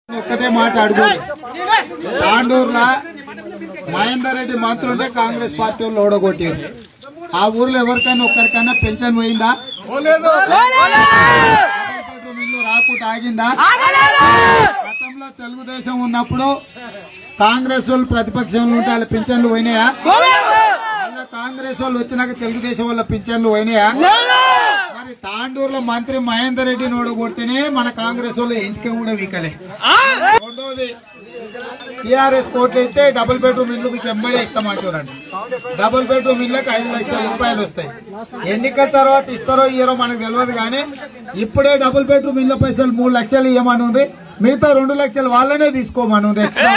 ఒక్కటే మాట అడుగు తాండూరులా మహేందర్ రెడ్డి మంత్రులు ఉంటే కాంగ్రెస్ పార్టీ వాళ్ళు ఓడగొట్టారు ఆ ఊర్లో ఎవరికైనా ఒక్కరికైనా పెన్షన్ పోయిందా ప్రభుత్వం ఇల్లు రాకుండా ఆగిందా గతంలో తెలుగుదేశం ఉన్నప్పుడు కాంగ్రెస్ వాళ్ళు ప్రతిపక్షంలో ఉంటే వాళ్ళ పింఛన్లు పోయినాయా మళ్ళా కాంగ్రెస్ వాళ్ళు వచ్చినాక తెలుగుదేశం వాళ్ళ పింఛన్లు పోయినాయా మరి తాండూరులో మంత్రి మహేందర్ రెడ్డి నోడు కొడితేనే మన కాంగ్రెస్ వాళ్ళు ఎంచుక కూడా వీకలే రెండోది టీఆర్ఎస్ కోట్లు అయితే డబుల్ బెడ్రూమ్ ఇల్లు మీకు ఎంబడే ఇస్తామంటారండి డబుల్ బెడ్రూమ్ ఇళ్ళకి ఐదు లక్షల రూపాయలు వస్తాయి ఎన్నికల తర్వాత ఇస్తారో ఇయ్యరో మనకు తెలియదు కానీ ఇప్పుడే డబుల్ బెడ్రూమ్ ఇళ్ళ పైసలు మూడు లక్షలు ఇవ్వమని ఉంది మిగతా రెండు లక్షలు వాళ్ళనే తీసుకోమని ఉంది ఎక్స్ట్రా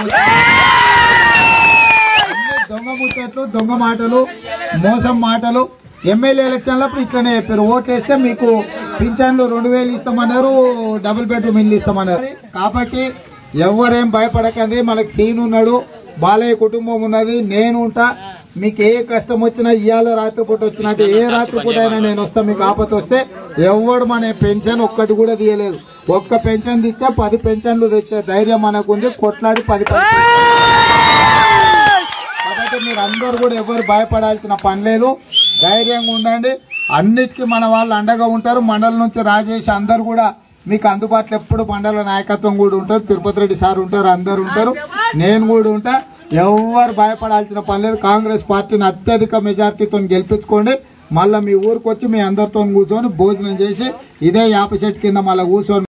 అన్ని దొంగ ముచ్చట్లు దొంగ మాటలు మోసం మాటలు ఎమ్మెల్యే ఎలక్షన్లప్పుడు ఇట్లనే చెప్పారు ఓటేస్తే మీకు పింఛన్లు రెండు వేలు ఇస్తామన్నారు డబుల్ బెడ్రూమ్ ఇల్లు ఇస్తామన్నారు కాబట్టి ఎవరేం భయపడకండి మనకు సీన్ ఉన్నాడు బాలయ్య కుటుంబం ఉన్నది నేను ఉంటా మీకు ఏ కష్టం వచ్చినా ఇవాళ రాత్రిపూట వచ్చినట్టు ఏ రాత్రిపూట అయినా నేను వస్తా మీకు ఆపత వస్తే ఎవడు మన పెన్షన్ ఒక్కటి కూడా తీయలేదు ఒక్క పెన్షన్ తెచ్చా పది పెన్షన్లు తెచ్చే ధైర్యం మనకుంది కొట్లాడి పది పెన్షన్ కాబట్టి మీరు అందరూ కూడా ఎవరు భయపడాల్సిన పని లేదు ధైర్యంగా ఉండండి అన్నిటికీ మన వాళ్ళు అండగా ఉంటారు మండలం నుంచి రాజేష్ అందరు కూడా మీకు అందుబాటులో ఎప్పుడు మండల నాయకత్వం కూడా ఉంటారు తిరుపతి రెడ్డి సార్ ఉంటారు అందరు ఉంటారు నేను కూడా ఉంటా ఎవరు భయపడాల్సిన పని లేదు కాంగ్రెస్ పార్టీని అత్యధిక మెజార్టీతో గెలిపించుకోండి మళ్ళీ మీ ఊరికి వచ్చి మీ అందరితో కూర్చొని భోజనం చేసి ఇదే యాప చెట్టు కింద మళ్ళీ కూర్చొని